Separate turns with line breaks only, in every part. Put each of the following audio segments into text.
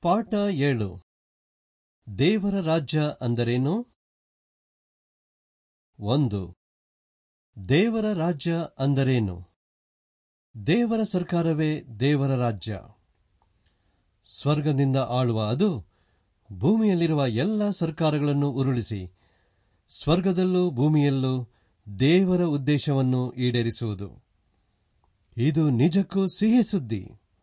ಪಾಠ ಏಳು ದೇವರ ರಾಜ್ಯ ಅಂದರೇನು ಒಂದು ದೇವರ ರಾಜ್ಯ ಅಂದರೇನು ದೇವರ ಸರ್ಕಾರವೇ ದೇವರ ರಾಜ್ಯ ಸ್ವರ್ಗದಿಂದ ಆಳುವ ಅದು ಭೂಮಿಯಲ್ಲಿರುವ ಎಲ್ಲ ಸರ್ಕಾರಗಳನ್ನು ಉರುಳಿಸಿ ಸ್ವರ್ಗದಲ್ಲೂ ಭೂಮಿಯಲ್ಲೂ ದೇವರ ಉದ್ದೇಶವನ್ನು ಈಡೇರಿಸುವುದು ಇದು ನಿಜಕ್ಕೂ ಸಿಹಿ ಸುದ್ದಿ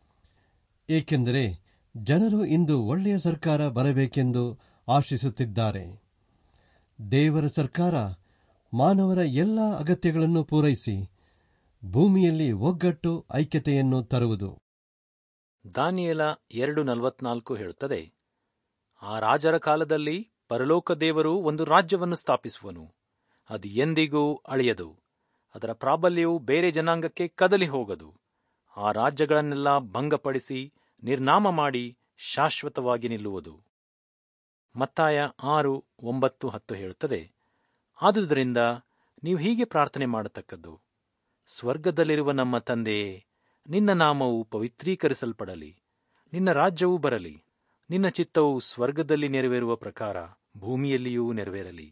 ಏಕೆಂದರೆ ಜನರು ಇಂದು ಒಳ್ಳೆಯ ಸರ್ಕಾರ ಬರಬೇಕೆಂದು ಆಶಿಸುತ್ತಿದ್ದಾರೆ ದೇವರ ಸರ್ಕಾರ ಮಾನವರ ಎಲ್ಲ ಅಗತ್ಯಗಳನ್ನು ಪೂರೈಸಿ ಭೂಮಿಯಲ್ಲಿ ಒಗ್ಗಟ್ಟು ಐಕ್ಯತೆಯನ್ನು ತರುವುದು
ದಾನಿಯೇಲ ಎರಡು ನಲವತ್ನಾಲ್ಕು ಹೇಳುತ್ತದೆ ಆ ರಾಜರ ಕಾಲದಲ್ಲಿ ಪರಲೋಕ ದೇವರು ಒಂದು ರಾಜ್ಯವನ್ನು ಸ್ಥಾಪಿಸುವನು ಅದು ಎಂದಿಗೂ ಅಳಿಯದು ಅದರ ಪ್ರಾಬಲ್ಯವು ಬೇರೆ ಜನಾಂಗಕ್ಕೆ ಕದಲಿ ಹೋಗದು ಆ ರಾಜ್ಯಗಳನ್ನೆಲ್ಲ ಭಂಗಪಡಿಸಿ ನಿರ್ನಾಮ ಮಾಡಿ ಶಾಶ್ವತವಾಗಿ ನಿಲ್ಲುವುದು ಮತ್ತಾಯ ಆರು ಒಂಬತ್ತು ಹತ್ತು ಹೇಳುತ್ತದೆ ಆದುದರಿಂದ ನೀವು ಹೀಗೆ ಪ್ರಾರ್ಥನೆ ಮಾಡತಕ್ಕದ್ದು ಸ್ವರ್ಗದಲ್ಲಿರುವ ನಮ್ಮ ತಂದೆಯೇ ನಿನ್ನ ನಾಮವು ಪವಿತ್ರೀಕರಿಸಲ್ಪಡಲಿ ನಿನ್ನ ರಾಜ್ಯವು ಬರಲಿ ನಿನ್ನ ಚಿತ್ತವು ಸ್ವರ್ಗದಲ್ಲಿ ನೆರವೇರುವ ಪ್ರಕಾರ ಭೂಮಿಯಲ್ಲಿಯೂ ನೆರವೇರಲಿ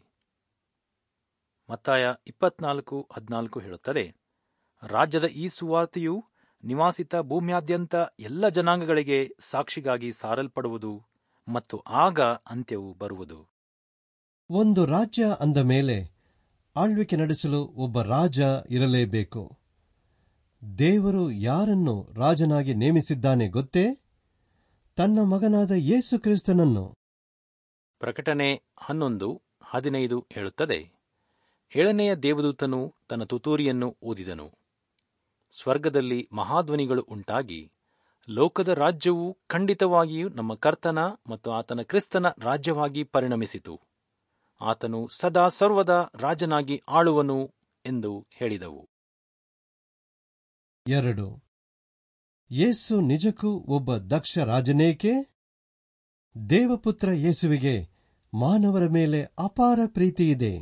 ಮತ್ತಾಯ ಇಪ್ಪತ್ನಾಲ್ಕು ಹದಿನಾಲ್ಕು ಹೇಳುತ್ತದೆ ರಾಜ್ಯದ ಈ ಸುವಾರ್ತೆಯು ನಿವಾಸಿತ ಭೂಮ್ಯಾದ್ಯಂತ ಎಲ್ಲ ಜನಾಂಗಗಳಿಗೆ ಸಾಕ್ಷಿಗಾಗಿ ಸಾರಲ್ಪಡುವುದು ಮತ್ತು ಆಗ ಅಂತ್ಯವು ಬರುವುದು
ಒಂದು ರಾಜ್ಯ ಅಂದ ಮೇಲೆ ಆಳ್ವಿಕೆ ನಡೆಸಲು ಒಬ್ಬ ರಾಜ ಇರಲೇಬೇಕು ದೇವರು ಯಾರನ್ನು ರಾಜನಾಗಿ ನೇಮಿಸಿದ್ದಾನೆ ಗೊತ್ತೇ ತನ್ನ ಮಗನಾದ ಯೇಸು ಕ್ರಿಸ್ತನನ್ನು
ಪ್ರಕಟಣೆ ಹನ್ನೊಂದು ಹದಿನೈದು ಹೇಳುತ್ತದೆ ಏಳನೆಯ ದೇವದೂತನು ತನ್ನ ತುತೂರಿಯನ್ನು ಓದಿದನು ಸ್ವರ್ಗದಲ್ಲಿ ಮಹಾಧ್ವನಿಗಳು ಉಂಟಾಗಿ ಲೋಕದ ರಾಜ್ಯವು ಖಂಡಿತವಾಗಿಯೂ ನಮ್ಮ ಕರ್ತನ ಮತ್ತು ಆತನ ಕ್ರಿಸ್ತನ ರಾಜ್ಯವಾಗಿ ಪರಿಣಮಿಸಿತು ಆತನು ಸದಾ ಸರ್ವದ ರಾಜನಾಗಿ ಆಳುವನು ಎಂದು ಹೇಳಿದವು
ಎರಡು ಯೇಸು ನಿಜಕ್ಕೂ ಒಬ್ಬ ದಕ್ಷ ರಾಜನೇಕೆ ದೇವಪುತ್ರ ಯೇಸುವಿಗೆ ಮಾನವರ ಮೇಲೆ ಅಪಾರ ಪ್ರೀತಿಯಿದೆ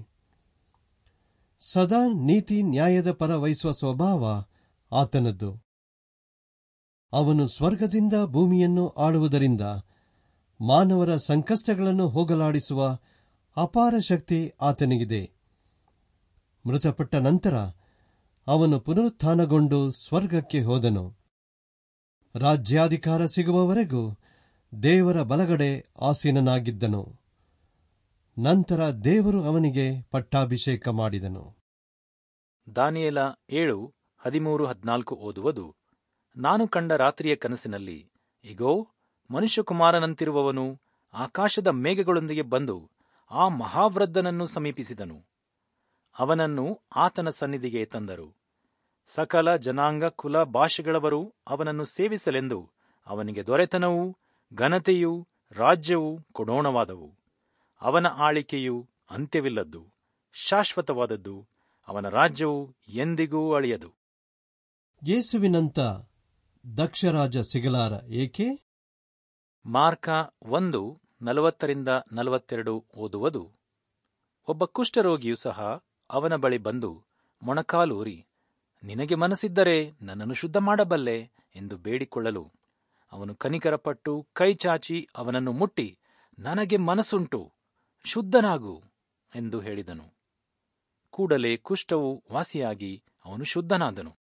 ಸದಾ ನೀತಿ ನ್ಯಾಯದ ಪರ ವಹಿಸುವ ಸ್ವಭಾವ ಆತನದ್ದು ಅವನು ಸ್ವರ್ಗದಿಂದ ಭೂಮಿಯನ್ನು ಆಳುವುದರಿಂದ ಮಾನವರ ಸಂಕಷ್ಟಗಳನ್ನು ಹೋಗಲಾಡಿಸುವ ಅಪಾರ ಶಕ್ತಿ ಆತನಿಗಿದೆ ಮೃತಪಟ್ಟ ನಂತರ ಅವನು ಪುನರುತ್ಥಾನಗೊಂಡು ಸ್ವರ್ಗಕ್ಕೆ ಹೋದನು ರಾಜ್ಯಾಧಿಕಾರ ಸಿಗುವವರೆಗೂ ದೇವರ ಬಲಗಡೆ ಆಸೀನನಾಗಿದ್ದನು ನಂತರ ದೇವರು ಅವನಿಗೆ ಪಟ್ಟಾಭಿಷೇಕ ಮಾಡಿದನು
ದಾನಿಯೇಲ ಏಳು ಹದಿಮೂರು ಹದಿನಾಲ್ಕು ಓದುವುದು ನಾನು ಕಂಡ ರಾತ್ರಿಯ ಕನಸಿನಲ್ಲಿ ಇಗೋ ಮನುಷ್ಯಕುಮಾರನಂತಿರುವವನು ಆಕಾಶದ ಮೇಘಗಳೊಂದಿಗೆ ಬಂದು ಆ ಮಹಾವೃದ್ಧನನ್ನು ಸಮೀಪಿಸಿದನು ಅವನನ್ನು ಆತನ ಸನ್ನಿಧಿಗೆ ತಂದರು ಸಕಲ ಜನಾಂಗ ಕುಲ ಭಾಷೆಗಳವರು ಅವನನ್ನು ಸೇವಿಸಲೆಂದು ಅವನಿಗೆ ದೊರೆತನವೂ ಘನತೆಯೂ ರಾಜ್ಯವೂ ಕೊಡೋಣವಾದವು ಅವನ ಆಳಿಕೆಯು ಅಂತ್ಯವಿಲ್ಲದ್ದು ಶಾಶ್ವತವಾದದ್ದು ಅವನ ರಾಜ್ಯವು ಎಂದಿಗೂ ಅಳಿಯದು
ಯೇಸುವಿನಂತ ದಕ್ಷರಾಜ ಸಿಗಲಾರ ಏಕೆ
ಮಾರ್ಕ ಒಂದು ನಲವತ್ತರಿಂದ ನಲವತ್ತೆರಡು ಓದುವುದು ಒಬ್ಬ ಕುಷ್ಠರೋಗಿಯು ಸಹ ಅವನ ಬಳಿ ಬಂದು ಮೊಣಕಾಲೂರಿ ನಿನಗೆ ಮನಸ್ಸಿದ್ದರೆ ನನ್ನನ್ನು ಶುದ್ಧ ಮಾಡಬಲ್ಲೆ ಎಂದು ಬೇಡಿಕೊಳ್ಳಲು ಅವನು ಕನಿಕರಪಟ್ಟು ಕೈ ಚಾಚಿ ಅವನನ್ನು ಮುಟ್ಟಿ ನನಗೆ ಮನಸ್ಸುಂಟು ಶುದ್ಧನಾಗು ಎಂದು ಹೇಳಿದನು ಕೂಡಲೇ ಕುಷ್ಠವು ವಾಸಿಯಾಗಿ ಅವನು ಶುದ್ಧನಾದನು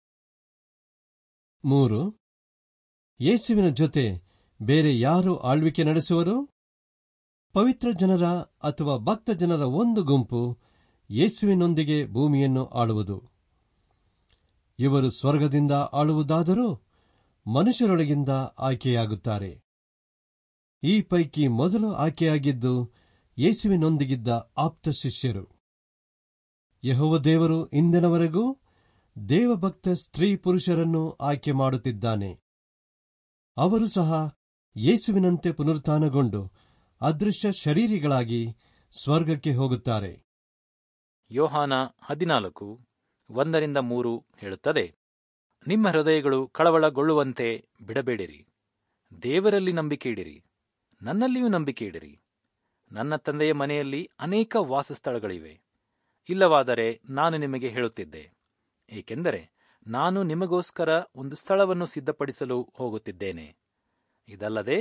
ಮೂರು ಯೇಸುವಿನ ಜೊತೆ ಬೇರೆ ಯಾರು ಆಳ್ವಿಕೆ ನಡೆಸುವರು ಪವಿತ್ರ ಜನರ ಅಥವಾ ಭಕ್ತ ಜನರ ಒಂದು ಗುಂಪು ಯೇಸುವಿನೊಂದಿಗೆ ಭೂಮಿಯನ್ನು ಆಳುವುದು ಇವರು ಸ್ವರ್ಗದಿಂದ ಆಳುವುದಾದರೂ ಮನುಷ್ಯರೊಳಗಿಂದ ಆಯ್ಕೆಯಾಗುತ್ತಾರೆ ಈ ಪೈಕಿ ಮೊದಲು ಆಯ್ಕೆಯಾಗಿದ್ದು ಯೇಸುವಿನೊಂದಿಗಿದ್ದ ಆಪ್ತ ಶಿಷ್ಯರು ಯಹೋವ ದೇವರು ಇಂದಿನವರೆಗೂ ದೇವಭಕ್ತ ಸ್ತ್ರೀ ಪುರುಷರನ್ನು ಆಯ್ಕೆ ಮಾಡುತ್ತಿದ್ದಾನೆ ಅವರು ಸಹ ಯೇಸುವಿನಂತೆ ಪುನರುತ್ಥಾನಗೊಂಡು ಅದೃಶ್ಯ ಶರೀರಿಗಳಾಗಿ ಸ್ವರ್ಗಕ್ಕೆ ಹೋಗುತ್ತಾರೆ
ಯೋಹಾನ ಹದಿನಾಲ್ಕು ಒಂದರಿಂದ ಮೂರು ಹೇಳುತ್ತದೆ ನಿಮ್ಮ ಹೃದಯಗಳು ಕಳವಳಗೊಳ್ಳುವಂತೆ ಬಿಡಬೇಡಿರಿ ದೇವರಲ್ಲಿ ನಂಬಿಕೆ ಇಡಿರಿ ನನ್ನಲ್ಲಿಯೂ ನಂಬಿಕೆ ಇಡಿರಿ ನನ್ನ ತಂದೆಯ ಮನೆಯಲ್ಲಿ ಅನೇಕ ವಾಸಸ್ಥಳಗಳಿವೆ ಇಲ್ಲವಾದರೆ ನಾನು ನಿಮಗೆ ಹೇಳುತ್ತಿದ್ದೆ ಏಕೆಂದರೆ ನಾನು ನಿಮಗೋಸ್ಕರ ಒಂದು ಸ್ಥಳವನ್ನು ಸಿದ್ಧಪಡಿಸಲು ಹೋಗುತ್ತಿದ್ದೇನೆ ಇದಲ್ಲದೆ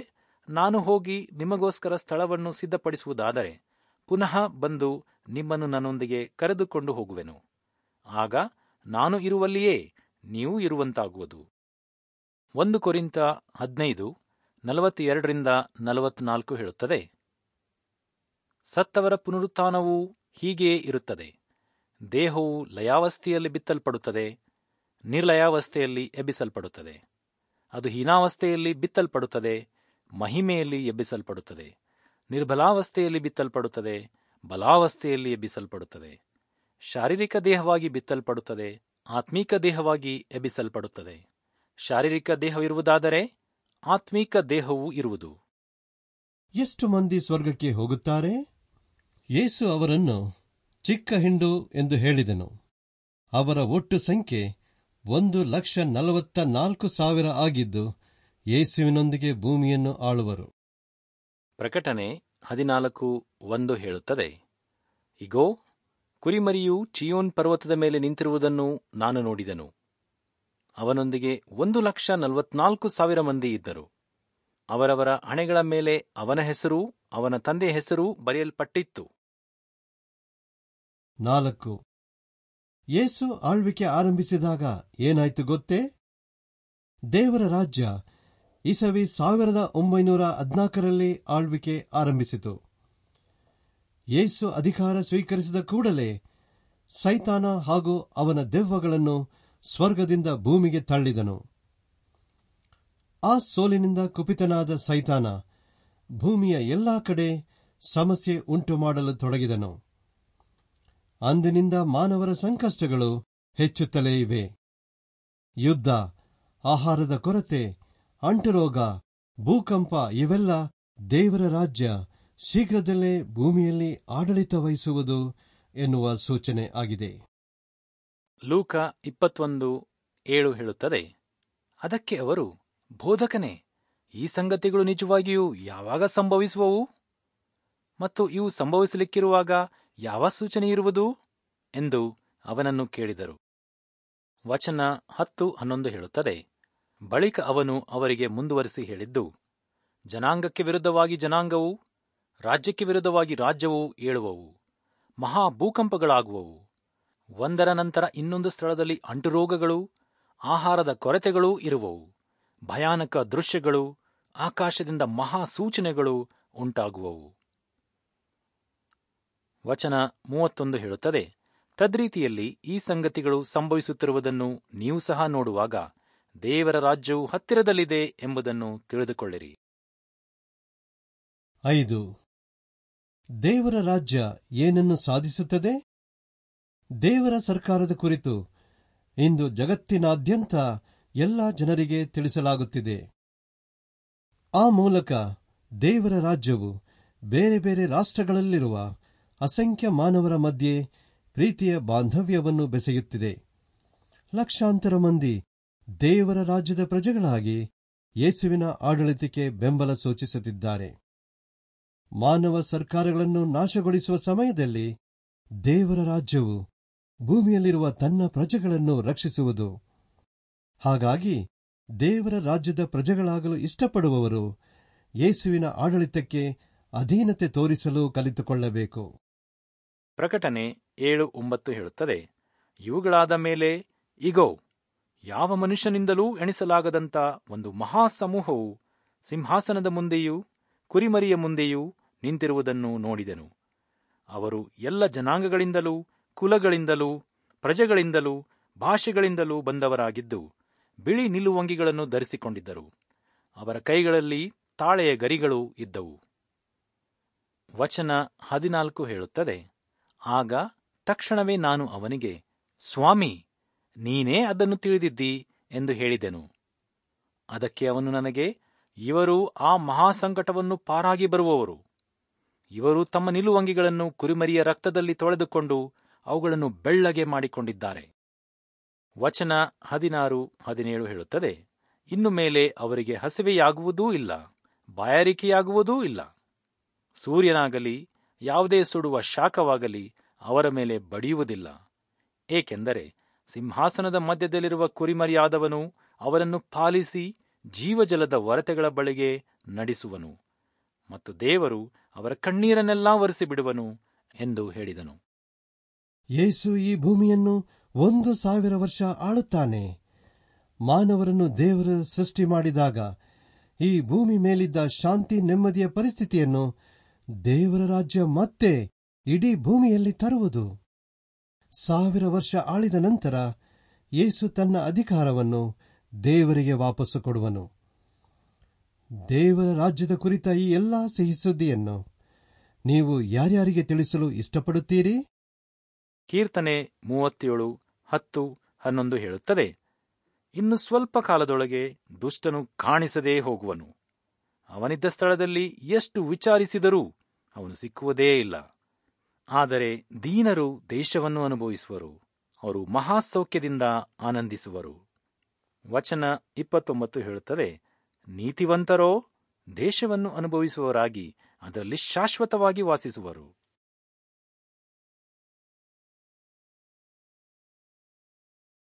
ನಾನು ಹೋಗಿ ನಿಮಗೋಸ್ಕರ ಸ್ಥಳವನ್ನು ಸಿದ್ಧಪಡಿಸುವುದಾದರೆ ಪುನಃ ಬಂದು ನಿಮ್ಮನ್ನು ನನ್ನೊಂದಿಗೆ ಕರೆದುಕೊಂಡು ಹೋಗುವೆನು ಆಗ ನಾನು ಇರುವಲ್ಲಿಯೇ ನೀವು ಇರುವಂತಾಗುವುದು ಒಂದು ಕೊರಿಂತ ಹದಿನೈದು ನಲವತ್ತೆರಡರಿಂದ ನಲವತ್ನಾಲ್ಕು ಹೇಳುತ್ತದೆ ಸತ್ತವರ ಪುನರುತ್ಥಾನವೂ ಹೀಗೆಯೇ ಇರುತ್ತದೆ ದೇಹವು ಲಯಾವಸ್ಥೆಯಲ್ಲಿ ಬಿತ್ತಲ್ಪಡುತ್ತದೆ ನಿರ್ಲಯಾವಸ್ಥೆಯಲ್ಲಿ ಎಬ್ಬಿಸಲ್ಪಡುತ್ತದೆ ಅದು ಹೀನಾವಸ್ಥೆಯಲ್ಲಿ ಬಿತ್ತಲ್ಪಡುತ್ತದೆ ಮಹಿಮೆಯಲ್ಲಿ ಎಬ್ಬಿಸಲ್ಪಡುತ್ತದೆ ನಿರ್ಬಲಾವಸ್ಥೆಯಲ್ಲಿ ಬಿತ್ತಲ್ಪಡುತ್ತದೆ ಬಲಾವಸ್ಥೆಯಲ್ಲಿ ಎಬ್ಬಿಸಲ್ಪಡುತ್ತದೆ ಶಾರೀರಿಕ ದೇಹವಾಗಿ ಬಿತ್ತಲ್ಪಡುತ್ತದೆ ಆತ್ಮೀಕ ದೇಹವಾಗಿ ಎಬ್ಬಿಸಲ್ಪಡುತ್ತದೆ ಶಾರೀರಿಕ ದೇಹವಿರುವುದಾದರೆ ಆತ್ಮೀಕ ದೇಹವೂ ಇರುವುದು
ಎಷ್ಟು ಮಂದಿ ಸ್ವರ್ಗಕ್ಕೆ ಹೋಗುತ್ತಾರೆ ಯೇಸು ಅವರನ್ನು ಚಿಕ್ಕ ಹಿಂಡು ಎಂದು ಹೇಳಿದನು ಅವರ ಒಟ್ಟು ಸಂಖ್ಯೆ ಒಂದು ಲಕ್ಷ ನಲವತ್ತ ನಾಲ್ಕು ಸಾವಿರ ಆಗಿದ್ದು ಯೇಸುವಿನೊಂದಿಗೆ ಭೂಮಿಯನ್ನು ಆಳುವರು
ಪ್ರಕಟಣೆ ಹದಿನಾಲ್ಕು ಒಂದು ಹೇಳುತ್ತದೆ ಇಗೋ ಕುರಿಮರಿಯು ಚಿಯೋನ್ ಪರ್ವತದ ಮೇಲೆ ನಿಂತಿರುವುದನ್ನು ನಾನು ನೋಡಿದನು ಅವನೊಂದಿಗೆ ಒಂದು ಲಕ್ಷ ನಲವತ್ನಾಲ್ಕು ಸಾವಿರ ಮಂದಿ ಇದ್ದರು ಅವರವರ ಹಣೆಗಳ ಮೇಲೆ ಅವನ ಹೆಸರು ಅವನ ತಂದೆಯ ಹೆಸರು ಬರೆಯಲ್ಪಟ್ಟಿತ್ತು
ನಾಲ್ಕು ಯೇಸು ಆಳ್ವಿಕೆ ಆರಂಭಿಸಿದಾಗ ಏನಾಯ್ತು ಗೊತ್ತೇ ದೇವರ ರಾಜ್ಯ ಇಸವಿ ಸಾವಿರದ ಒಂಬೈನೂರ ಹದ್ನಾಲ್ಕರಲ್ಲಿ ಆಳ್ವಿಕೆ ಆರಂಭಿಸಿತು ಯೇಸು ಅಧಿಕಾರ ಸ್ವೀಕರಿಸಿದ ಕೂಡಲೇ ಸೈತಾನ ಹಾಗೂ ಅವನ ದೆವ್ವಗಳನ್ನು ಸ್ವರ್ಗದಿಂದ ಭೂಮಿಗೆ ತಳ್ಳಿದನು ಆ ಸೋಲಿನಿಂದ ಕುಪಿತನಾದ ಸೈತಾನ ಭೂಮಿಯ ಎಲ್ಲಾ ಕಡೆ ಸಮಸ್ಯೆ ಉಂಟು ಮಾಡಲು ತೊಡಗಿದನು ಅಂದಿನಿಂದ ಮಾನವರ ಸಂಕಷ್ಟಗಳು ಹೆಚ್ಚುತ್ತಲೇ ಇವೆ ಯುದ್ಧ ಆಹಾರದ ಕೊರತೆ ಅಂಟುರೋಗ ಭೂಕಂಪ ಇವೆಲ್ಲ ದೇವರ ರಾಜ್ಯ ಶೀಘ್ರದಲ್ಲೇ ಭೂಮಿಯಲ್ಲಿ ಆಡಳಿತ ವಹಿಸುವುದು ಎನ್ನುವ ಸೂಚನೆ ಆಗಿದೆ
ಲೂಕ ಇಪ್ಪತ್ತೊಂದು ಏಳು ಹೇಳುತ್ತದೆ ಅದಕ್ಕೆ ಅವರು ಬೋಧಕನೇ ಈ ಸಂಗತಿಗಳು ನಿಜವಾಗಿಯೂ ಯಾವಾಗ ಸಂಭವಿಸುವವು ಮತ್ತು ಇವು ಸಂಭವಿಸಲಿಕ್ಕಿರುವಾಗ ಯಾವ ಸೂಚನೆ ಇರುವುದು ಎಂದು ಅವನನ್ನು ಕೇಳಿದರು ವಚನ ಹತ್ತು ಹನ್ನೊಂದು ಹೇಳುತ್ತದೆ ಬಳಿಕ ಅವನು ಅವರಿಗೆ ಮುಂದುವರಿಸಿ ಹೇಳಿದ್ದು ಜನಾಂಗಕ್ಕೆ ವಿರುದ್ಧವಾಗಿ ಜನಾಂಗವು ರಾಜ್ಯಕ್ಕೆ ವಿರುದ್ಧವಾಗಿ ರಾಜ್ಯವು ಏಳುವವು ಮಹಾ ಭೂಕಂಪಗಳಾಗುವವು ಒಂದರ ನಂತರ ಇನ್ನೊಂದು ಸ್ಥಳದಲ್ಲಿ ಅಂಟುರೋಗಗಳು ಆಹಾರದ ಕೊರತೆಗಳೂ ಇರುವವು ಭಯಾನಕ ದೃಶ್ಯಗಳು ಆಕಾಶದಿಂದ ಮಹಾ ಸೂಚನೆಗಳು ಉಂಟಾಗುವವು ವಚನ ಮೂವತ್ತೊಂದು ಹೇಳುತ್ತದೆ ತದ್ರೀತಿಯಲ್ಲಿ ಈ ಸಂಗತಿಗಳು ಸಂಭವಿಸುತ್ತಿರುವುದನ್ನು ನೀವು ಸಹ ನೋಡುವಾಗ ದೇವರ ರಾಜ್ಯವು ಹತ್ತಿರದಲ್ಲಿದೆ ಎಂಬುದನ್ನು ತಿಳಿದುಕೊಳ್ಳಿರಿ
ಐದು ದೇವರ ರಾಜ್ಯ ಏನನ್ನು ಸಾಧಿಸುತ್ತದೆ ದೇವರ ಸರ್ಕಾರದ ಕುರಿತು ಇಂದು ಜಗತ್ತಿನಾದ್ಯಂತ ಎಲ್ಲ ಜನರಿಗೆ ತಿಳಿಸಲಾಗುತ್ತಿದೆ ಆ ಮೂಲಕ ದೇವರ ರಾಜ್ಯವು ಬೇರೆ ಬೇರೆ ರಾಷ್ಟ್ರಗಳಲ್ಲಿರುವ ಅಸಂಖ್ಯ ಮಾನವರ ಮಧ್ಯೆ ಪ್ರೀತಿಯ ಬಾಂಧವ್ಯವನ್ನು ಬೆಸೆಯುತ್ತಿದೆ ಲಕ್ಷಾಂತರ ಮಂದಿ ದೇವರ ರಾಜ್ಯದ ಪ್ರಜೆಗಳಾಗಿ ಯೇಸುವಿನ ಆಡಳಿತಕ್ಕೆ ಬೆಂಬಲ ಸೂಚಿಸುತ್ತಿದ್ದಾರೆ ಮಾನವ ಸರ್ಕಾರಗಳನ್ನು ನಾಶಗೊಳಿಸುವ ಸಮಯದಲ್ಲಿ ದೇವರ ರಾಜ್ಯವು ಭೂಮಿಯಲ್ಲಿರುವ ತನ್ನ ಪ್ರಜೆಗಳನ್ನು ರಕ್ಷಿಸುವುದು ಹಾಗಾಗಿ ದೇವರ ರಾಜ್ಯದ ಪ್ರಜೆಗಳಾಗಲು ಇಷ್ಟಪಡುವವರು ಯೇಸುವಿನ ಆಡಳಿತಕ್ಕೆ ಅಧೀನತೆ ತೋರಿಸಲು ಕಲಿತುಕೊಳ್ಳಬೇಕು
ಪ್ರಕಟಣೆ ಏಳು ಒಂಬತ್ತು ಹೇಳುತ್ತದೆ ಇವುಗಳಾದ ಮೇಲೆ ಇಗೋ ಯಾವ ಮನುಷ್ಯನಿಂದಲೂ ಎಣಿಸಲಾಗದಂತ ಒಂದು ಮಹಾಸಮೂಹವು ಸಿಂಹಾಸನದ ಮುಂದೆಯೂ ಕುರಿಮರಿಯ ಮುಂದೆಯೂ ನಿಂತಿರುವುದನ್ನು ನೋಡಿದೆನು ಅವರು ಎಲ್ಲ ಜನಾಂಗಗಳಿಂದಲೂ ಕುಲಗಳಿಂದಲೂ ಪ್ರಜೆಗಳಿಂದಲೂ ಭಾಷೆಗಳಿಂದಲೂ ಬಂದವರಾಗಿದ್ದು ಬಿಳಿ ನಿಲುವಂಗಿಗಳನ್ನು ಧರಿಸಿಕೊಂಡಿದ್ದರು ಅವರ ಕೈಗಳಲ್ಲಿ ತಾಳೆಯ ಗರಿಗಳು ಇದ್ದವು ವಚನ ಹದಿನಾಲ್ಕು ಹೇಳುತ್ತದೆ ಆಗ ತಕ್ಷಣವೇ ನಾನು ಅವನಿಗೆ ಸ್ವಾಮಿ ನೀನೇ ಅದನ್ನು ತಿಳಿದಿದ್ದಿ ಎಂದು ಹೇಳಿದೆನು ಅದಕ್ಕೆ ಅವನು ನನಗೆ ಇವರು ಆ ಮಹಾಸಂಕಟವನ್ನು ಪಾರಾಗಿ ಬರುವವರು ಇವರು ತಮ್ಮ ನಿಲುವಂಗಿಗಳನ್ನು ಕುರಿಮರಿಯ ರಕ್ತದಲ್ಲಿ ತೊಳೆದುಕೊಂಡು ಅವುಗಳನ್ನು ಬೆಳ್ಳಗೆ ಮಾಡಿಕೊಂಡಿದ್ದಾರೆ ವಚನ ಹದಿನಾರು ಹದಿನೇಳು ಹೇಳುತ್ತದೆ ಇನ್ನು ಮೇಲೆ ಅವರಿಗೆ ಹಸಿವೆಯಾಗುವುದೂ ಇಲ್ಲ ಬಾಯಾರಿಕೆಯಾಗುವುದೂ ಇಲ್ಲ ಸೂರ್ಯನಾಗಲಿ ಯಾವುದೇ ಸುಡುವ ಶಾಖವಾಗಲಿ ಅವರ ಮೇಲೆ ಬಡಿಯುವುದಿಲ್ಲ ಏಕೆಂದರೆ ಸಿಂಹಾಸನದ ಮಧ್ಯದಲ್ಲಿರುವ ಕುರಿಮರಿಯಾದವನು ಅವರನ್ನು ಪಾಲಿಸಿ ಜೀವಜಲದ ಒರತೆಗಳ ಬಳಿಗೆ ನಡೆಸುವನು ಮತ್ತು ದೇವರು ಅವರ ಕಣ್ಣೀರನ್ನೆಲ್ಲಾ ಒರೆಸಿಬಿಡುವನು ಎಂದು ಹೇಳಿದನು
ಯೇಸು ಈ ಭೂಮಿಯನ್ನು ಒಂದು ಸಾವಿರ ವರ್ಷ ಆಳುತ್ತಾನೆ ಮಾನವರನ್ನು ದೇವರು ಸೃಷ್ಟಿ ಮಾಡಿದಾಗ ಈ ಭೂಮಿ ಮೇಲಿದ್ದ ಶಾಂತಿ ನೆಮ್ಮದಿಯ ಪರಿಸ್ಥಿತಿಯನ್ನು ದೇವರ ರಾಜ್ಯ ಮತ್ತೆ ಇಡೀ ಭೂಮಿಯಲ್ಲಿ ತರುವುದು ಸಾವಿರ ವರ್ಷ ಆಳಿದ ನಂತರ ಯೇಸು ತನ್ನ ಅಧಿಕಾರವನ್ನು ದೇವರಿಗೆ ವಾಪಸ್ಸು ಕೊಡುವನು ದೇವರ ರಾಜ್ಯದ ಕುರಿತ ಈ ಎಲ್ಲಾ ಸಿಹಿ ಸುದ್ದಿಯನ್ನು ನೀವು ಯಾರ್ಯಾರಿಗೆ ತಿಳಿಸಲು ಇಷ್ಟಪಡುತ್ತೀರಿ
ಕೀರ್ತನೆ ಮೂವತ್ತೇಳು ಹತ್ತು ಹನ್ನೊಂದು ಹೇಳುತ್ತದೆ ಇನ್ನು ಸ್ವಲ್ಪ ಕಾಲದೊಳಗೆ ದುಷ್ಟನು ಕಾಣಿಸದೇ ಹೋಗುವನು ಅವನಿದ್ದ ಸ್ಥಳದಲ್ಲಿ ಎಷ್ಟು ವಿಚಾರಿಸಿದರೂ ಅವನು ಸಿಕ್ಕುವುದೇ ಇಲ್ಲ ಆದರೆ ದೀನರು ದೇಶವನ್ನು ಅನುಭವಿಸುವರು ಅವರು ಮಹಾಸೌಖ್ಯದಿಂದ ಆನಂದಿಸುವರು ವಚನ ಇಪ್ಪತ್ತೊಂಬತ್ತು ಹೇಳುತ್ತದೆ ನೀತಿವಂತರೋ ದೇಶವನ್ನು ಅನುಭವಿಸುವವರಾಗಿ ಅದರಲ್ಲಿ ಶಾಶ್ವತವಾಗಿ ವಾಸಿಸುವರು